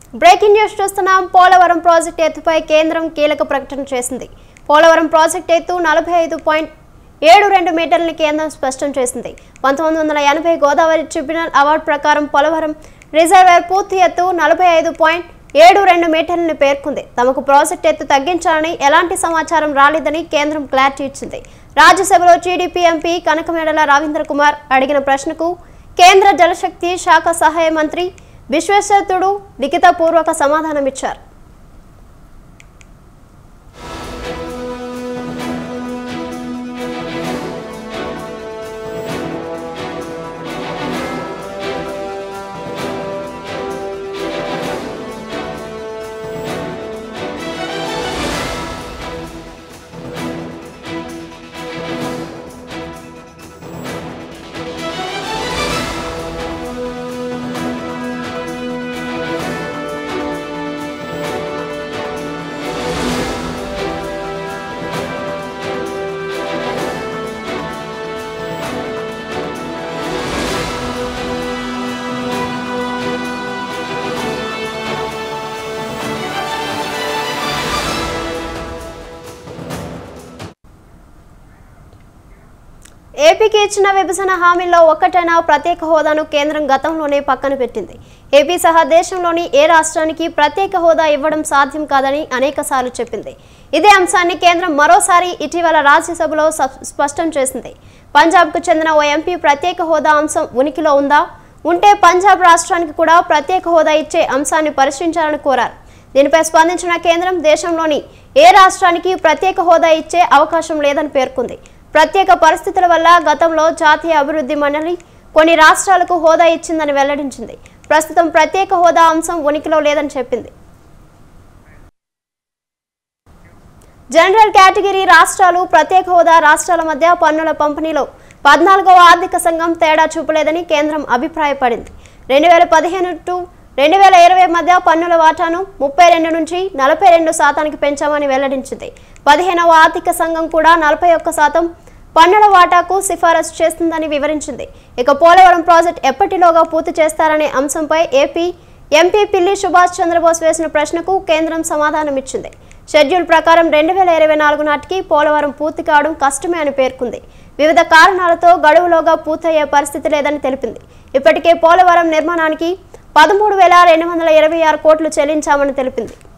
breaking news చూస్తున్నాం Polavaram project ఎత్తుపై కేంద్రం కీలక ప్రకటన చేసింది పోలవరం ప్రాజెక్టు ఎత్తు నలభై ఐదు పాయింట్ ఏడు రెండు మీటర్లని కేంద్రం స్పష్టం చేసింది పంతొమ్మిది వందల ఎనభై గోదావరి ట్రిబ్యునల్ అవార్డు ప్రకారం పోలవరం రిజర్వేర్ పూర్తి ఎత్తు నలభై ఐదు పాయింట్ ఏడు రెండు మీటర్లను పేర్కొంది తమకు ప్రాజెక్టు ఎత్తు తగ్గించాలని ఎలాంటి సమాచారం రాలేదని కేంద్రం క్లారిటీ ఇచ్చింది రాజ్యసభలో టీడీపీ ఎంపీ కనకమేడల రవీంద్ర కుమార్ అడిగిన ప్రశ్నకు కేంద్ర జలశక్తి శాఖ సహాయ మంత్రి విశ్వేశ్వరుడు లిఖితపూర్వక సమాధానమిచ్చారు ఏపీకి ఇచ్చిన విభజన హామీల్లో ఒక్కటైనా ప్రత్యేక హోదాను కేంద్రం గతంలోనే పక్కన పెట్టింది ఏపీ సహా దేశంలోని ఏ రాష్ట్రానికి ప్రత్యేక హోదా ఇవ్వడం సాధ్యం కాదని అనేకసార్లు చెప్పింది ఇదే అంశాన్ని కేంద్రం మరోసారి ఇటీవల రాజ్యసభలో స- స్పష్టం చేసింది పంజాబ్కు చెందిన ఓ ఎంపీ ప్రత్యేక హోదా అంశం ఉనికిలో ఉందా ఉంటే పంజాబ్ రాష్ట్రానికి కూడా ప్రత్యేక హోదా ఇచ్చే అంశాన్ని పరిశీలించాలని కోరారు దీనిపై స్పందించిన కేంద్రం దేశంలోని ఏ రాష్ట్రానికి ప్రత్యేక హోదా ఇచ్చే అవకాశం లేదని పేర్కొంది ప్రత్యేక పరిస్థితుల వల్ల గతంలో జాతీయ అభివృద్ధి మండలి కొన్ని రాష్ట్రాలకు హోదా ఇచ్చిందని వెల్లడించింది ప్రస్తుతం ప్రత్యేక హోదా అంశం ఉనికిలో లేదని చెప్పింది జనరల్ కేటగిరీ రాష్ట్రాలు ప్రత్యేక హోదా రాష్ట్రాల మధ్య పన్నుల పంపిణీలో పద్నాలుగవ ఆర్థిక సంఘం తేడా చూపలేదని కేంద్రం అభిప్రాయపడింది రెండు వేల పదిహేను టు రెండు వేల ఇరవై మధ్య పన్నుల వాటాను ముప్పై రెండు నుంచి నలభై రెండు శాతానికి పెంచామని వెల్లడించింది పదిహేనవ ఆర్థిక సంఘం కూడా నలభై ఒక్క శాతం పన్నుల వాటాకు సిఫారసు చేస్తుందని వివరించింది ఇక పోలవరం ప్రాజెక్ట్ ఎప్పటిలోగా పూర్తి చేస్తారనే అంశంపై ఏపీ ఎంపీ పిల్లి సుభాష్ చంద్రబోస్ వేసిన ప్రశ్నకు కేంద్రం సమాధానమిచ్చింది షెడ్యూల్ ప్రకారం రెండు వేల ఇరవై నాలుగు నాటికి పోలవరం పూర్తి కావడం కష్టమే అని పేర్కొంది వివిధ కారణాలతో గడువులోగా పూర్తయ్యే పరిస్థితి లేదని తెలిపింది ఇప్పటికే పోలవరం నిర్మాణానికి పదమూడు వేల రెండు వందల ఇరవై ఆరు కోట్లు చెల్లించామని తెలిపింది